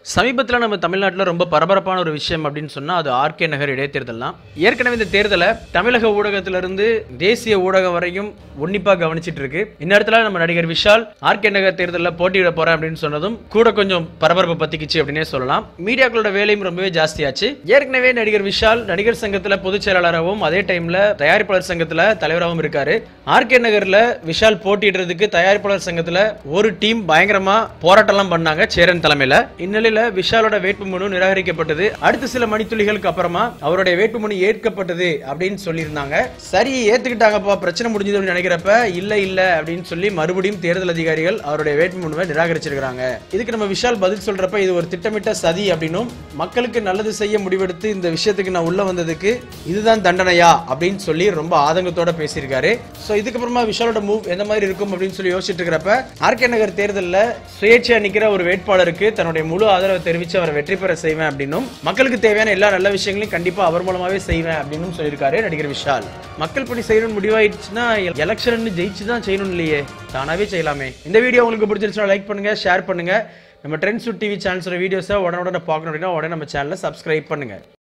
சமீபத்தில் நம்ம தமிழ்நாட்டில் ரொம்ப பரபரப்பான ஒரு விஷயம் அப்படின்னு சொன்னால் அது ஆர்கே நகர் இடைத்தேர்தல் தான் ஏற்கனவே இந்த தேர்தலை தமிழக ஊடகத்திலிருந்து தேசிய ஊடகம் வரையும் உன்னிப்பாக கவனிச்சிட்டு இருக்கு இந்நேரத்தில் நம்ம நடிகர் விஷால் ஆர்கே நகர் தேர்தலில் போட்டியிட போறேன் அப்படின்னு சொன்னதும் கூட கொஞ்சம் பரபரப்பு பத்திக்கிச்சு அப்படின்னே சொல்லலாம் மீடியாக்களோட வேலையும் ரொம்பவே ஜாஸ்தியாச்சு ஏற்கனவே நடிகர் விஷால் நடிகர் சங்கத்தில் பொதுச் செயலாளராகவும் அதே டைம்ல தயாரிப்பாளர் சங்கத்தில் தலைவராகவும் இருக்காரு ஆர்கே நகர்ல விஷால் போட்டியிடுறதுக்கு தயாரிப்பாளர் சங்கத்துல ஒரு டீம் பயங்கரமா போராட்டம்லாம் பண்ணாங்க சேரன் தலைமையில இந்நிலையில விஷாலோட வேட்புமனு நிராகரிக்கப்பட்டது அடுத்த சில மணித்துளிகளுக்கு அப்புறமா அவருடைய வேட்புமனு ஏற்கப்பட்டது அப்படின்னு சொல்லியிருந்தாங்க சரி ஏத்துக்கிட்டாங்கப்பா பிரச்சனை முடிஞ்சது அப்படின்னு நினைக்கிறப்ப இல்ல இல்ல அப்படின்னு சொல்லி மறுபடியும் தேர்தல் அதிகாரிகள் அவருடைய வேட்புமனுவை நிராகரிச்சிருக்காங்க இதுக்கு நம்ம விஷால் பதில் சொல்றப்ப இது ஒரு திட்டமிட்ட சதி அப்படின்னும் மக்களுக்கு நல்லது செய்ய முடிவெடுத்து இந்த விஷயத்துக்கு நான் உள்ள வந்ததுக்கு இதுதான் தண்டனையா அப்படின்னு சொல்லி ரொம்ப ஆதங்கத்தோட பேசியிருக்காரு ஸோ இதுக்கப்புறமா விஷாலோட மூவ் எந்த மாதிரி இருக்கும் அப்படின்னு சொல்லி யோசிச்சுட்டு இருக்கிறப்ப ஆர்கே நகர் தேர்தலில் சுயேட்சையா நிக்கிற ஒரு வேட்பாளருக்கு தன்னுடைய முழு ஆதரவை தெரிவித்து அவரை வெற்றி பெற செய்வேன் அப்படின்னும் மக்களுக்கு தேவையான எல்லா நல்ல விஷயங்களையும் கண்டிப்பா அவர் மூலமாவே செய்வேன் அப்படின்னு சொல்லியிருக்காரு நடிகர் விஷால் மக்கள் பணி செய்யணும்னு முடிவாயிடுச்சுன்னா எலெக்ஷன் ஜெயிச்சு தான் செய்யணும் இல்லையே தானாவே செய்யலாமே இந்த வீடியோ உங்களுக்கு பிடிச்சிருச்சுன்னா லைக் பண்ணுங்க ஷேர் பண்ணுங்க நம்ம ட்ரெண்ட்ஸ் டிவி சேனல்ஸோட வீடியோஸை உடனே உடனே பார்க்கணும் அப்படின்னா உடனே நம்ம சேனலை சப்ஸ்கிரைப் பண்ணுங்க